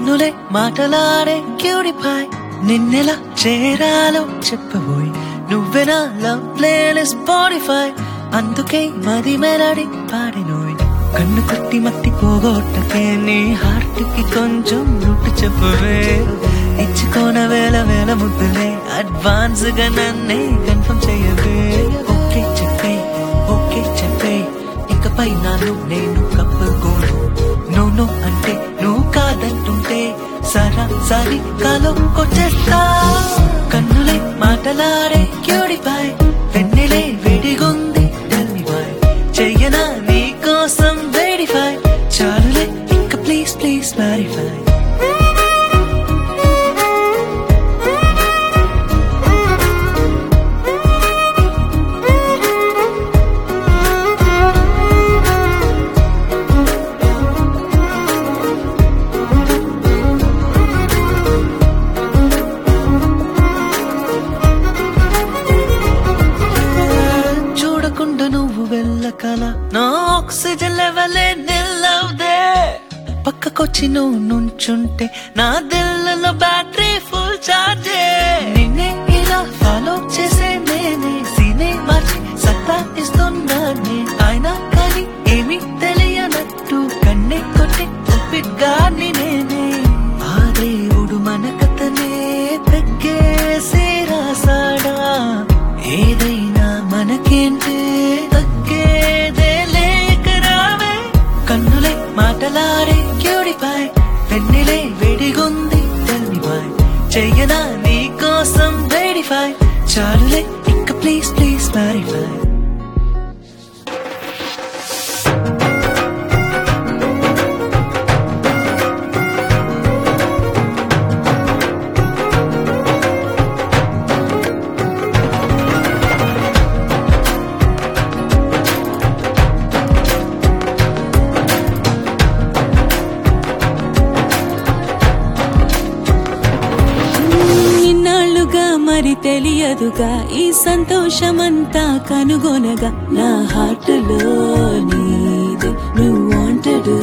కన్నులే మాటలాడే క్యూరిఫై నిన్నెలా చేరాలో చెప్పబోయ్ నువ్వే నా love playlist Spotify అందుకే మది మెలడి పాడినోయ్ కన్ను కొట్టి మత్తి పోగొట్టకే నీ హార్ట్ కి కొంచెం రూట్ చెప్పవే ఇచ్చుకోన వేల వేల ముద్దులే అడ్వాన్స్ గా నన్నే కన్ఫర్మ్ చేయవే ఓకే చెప్పే ఓకే చెప్పే ఇకపై నాను నేను కప్పుకోను నో నో అంటే నువ్వు కాదంటుంటే సరా సరి కాలో కొట్టేస్తా కన్నులే మాటలాడే క్యూడిఫై వెన్నెలే వేడిగుంది టెల్మి బాయ్ చెయ్యనా నీ కోసం వేడిఫై చాలులే ఇంకా ప్లీజ్ ప్లీజ్ క్లారిఫై చూడకుండా నువ్వు వెళ్ళకల నా ఆక్సిజన్ లెవెలే నిల్లవుదే పక్కకొచ్చి నువ్వు నుంచుంటే నా దిల్లలో బ్యాటరీ ఫుల్ చార్జే నిన్నే ఇలా ఫాలో చేసే నేనే సీనే మార్చి సత్తా ఇస్తున్నానే అయినా కానీ ఏమీ తెలియనట్టు కన్నే కొట్టి ఒప్పిగాని నేనే ఆ దేవుడు మన కథనే తగ్గేసి రాసాడా ఏదైనా మనకేంటే తగ్గేదే లేక రావే కన్నులే మాటలాడే క్యూడిఫై వెన్నెలే వేడిగుంది టెల్మి బాయ్ చెయ్యనా నీ కోసం వేడిఫై చాలులే ఇంకా ప్లీజ్ ప్లీజ్ క్లారిఫై ఇన్నాళ్ళుగా మరి తెలియదుగా ఈ సంతోషమంతా కనుగొనగా నా హార్ట్లో నీది నువ్వు వాంటడు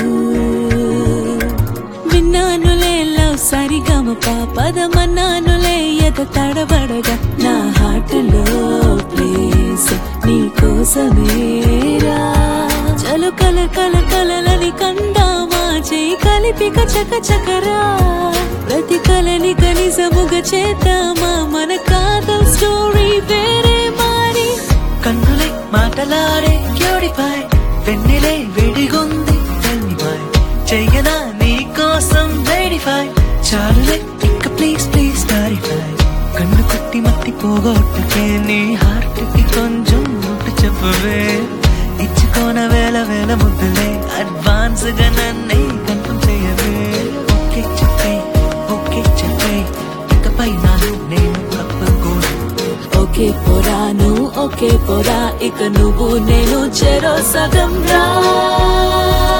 విన్నానులే లవ్ సరిగమ పదమన్నానులే ఎద తడబడగా నా హార్ట్లో ప్లేస్ నీ కోసమేరా చలు కల కల కలలని కందామా చేయి కలిపిక చక చకరా ప్రతి కలని కనిసముగా చేద్దామా మన కాదల్ స్టోరీ వేరే మారి కన్నులే మాటలాడే క్యూడిఫై వెన్నెలే వేడిగుంది టెల్మి బాయ్ చెయ్యనా నీ కోసం వేడిఫై చాలులే ఇంకా ప్లీజ్ ప్లీజ్ క్లారిఫై కన్ను కొట్టి మత్తి పోగొట్టకే నీ హార్ట్ కి కొంచెం రూట్ చెప్పవే ఇచ్చుకోన వేల వేల ముద్దులే అడ్వాన్స్ గా నన్నే కన్ఫర్మ్ చేయవే ఓకే చెప్పే ఓకే చెప్పే ఇకపై నాను నేను తప్పకోను ఓకే పోరా నువ్వు ఓకే పోరా ఇక నువ్వు నేను చెరో సగం రా